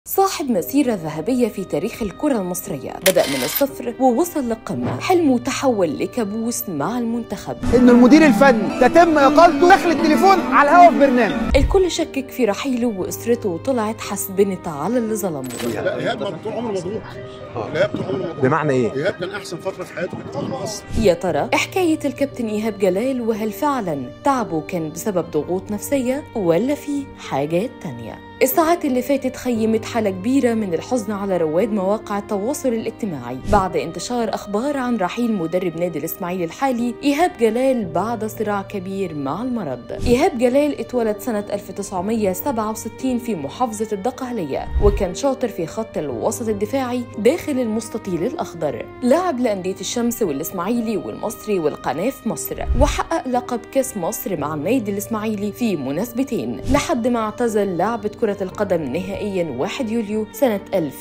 صاحب مسيرة ذهبية في تاريخ الكرة المصرية بدأ من الصفر ووصل للقمة حلمه تحول لكابوس مع المنتخب ان المدير الفني تتم اقالته داخل التليفون على الهوا في برنامج الكل شكك في رحيله وأسرته طلعت حسبنت على اللي ظلمه لا ايهاب طول عمره مضغوط ايهاب طول عمره مضغوط بمعنى ايه؟ ايهاب كان احسن فتره في حياته كانت مع مصر يا ترى حكاية الكابتن إيهاب جلال وهل فعلا تعبه كان بسبب ضغوط نفسية ولا في حاجات تانية الساعات اللي فاتت خيمت حالة كبيرة من الحزن على رواد مواقع التواصل الاجتماعي بعد انتشار أخبار عن رحيل مدرب نادي الإسماعيلي الحالي إيهاب جلال بعد صراع كبير مع المرض إيهاب جلال اتولد سنة 1967 في محافظة الدقهلية وكان شاطر في خط الوسط الدفاعي داخل المستطيل الأخضر لعب لأندية الشمس والإسماعيلي والمصري والقناة في مصر وحقق لقب كاس مصر مع النادي الإسماعيلي في مناسبتين لحد ما اعتزل لعبة كرة القدم نهائيا 1 يوليو سنة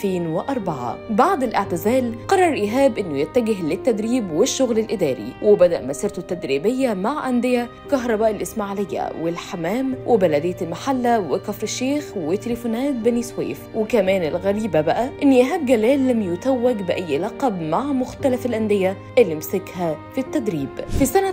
2004 بعد الاعتزال قرر إيهاب أنه يتجه للتدريب والشغل الإداري وبدأ مسيرته التدريبية مع أندية كهرباء الإسماعيلية والحمام وبلدية المحلة وكفر الشيخ وتليفونات بني سويف وكمان الغريبة بقى أن إيهاب جلال لم يتوج بأي لقب مع مختلف الأندية اللي مسكها في التدريب في سنة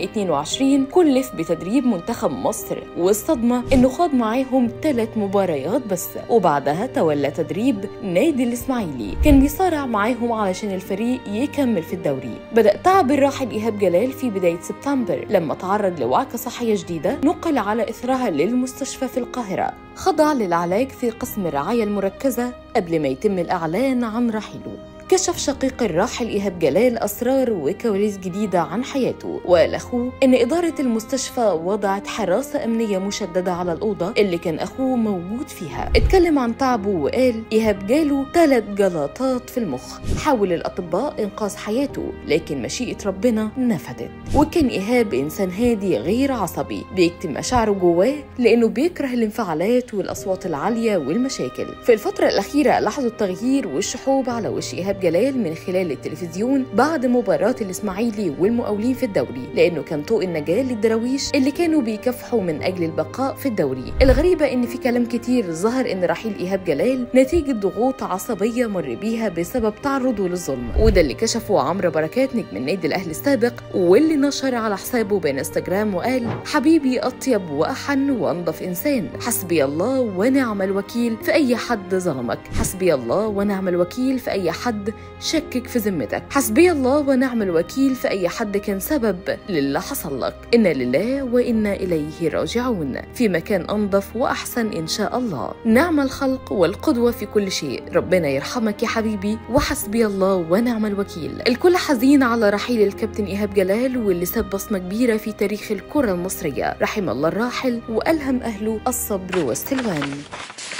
2022 كلف بتدريب منتخب مصر والصدمة أنه خاض معاهم ثلاث مباريات بس وبعدها تولى تدريب نادي الإسماعيلي كان بيصارع معاهم علشان الفريق يكمل في الدوري بدأ تعب الراحل إيهاب جلال في بداية سبتمبر لما تعرض لوعكة صحية جديدة نقل على إثرها للمستشفى في القاهرة خضع للعلاج في قسم الرعاية المركزة قبل ما يتم الإعلان عن رحيله كشف شقيق الراحل إيهاب جلال أسرار وكواليس جديدة عن حياته وقال أخوه إن إدارة المستشفى وضعت حراسة أمنية مشددة على الأوضة اللي كان أخوه موجود فيها اتكلم عن تعبه وقال إيهاب جاله ثلاث جلطات في المخ حاول الأطباء إنقاذ حياته لكن مشيئة ربنا نفدت وكان إيهاب إنسان هادي غير عصبي بيكتم مشاعره جواه لأنه بيكره الانفعالات والأصوات العالية والمشاكل في الفترة الأخيرة لاحظوا التغيير والشحوب على وش إيهاب جلال من خلال التلفزيون بعد مباراة الإسماعيلي والمقاولين في الدوري لأنه كان طوق النجاة للدراويش اللي كانوا بيكافحوا من أجل البقاء في الدوري الغريبة إن في كلام كتير ظهر إن رحيل إيهاب جلال نتيجة ضغوط عصبية مر بيها بسبب تعرضه للظلم وده اللي كشفه عمرو بركات نجم النادي الأهلي السابق واللي نشر على حسابه بانستجرام وقال حبيبي أطيب وأحن وأنظف إنسان حسبي الله ونعم الوكيل في أي حد ظلمك حسبي الله ونعم الوكيل في أي حد شكك في ذمتك حسبي الله ونعم الوكيل في أي حد كان سبب للي حصل لك إنا لله وإنا إليه راجعون في مكان أنظف وأحسن إن شاء الله نعم الخلق والقدوة في كل شيء ربنا يرحمك يا حبيبي وحسبي الله ونعم الوكيل الكل حزين على رحيل الكابتن إيهاب جلال واللي ساب بصمة كبيرة في تاريخ الكرة المصرية رحم الله الراحل وألهم أهله الصبر والسلوان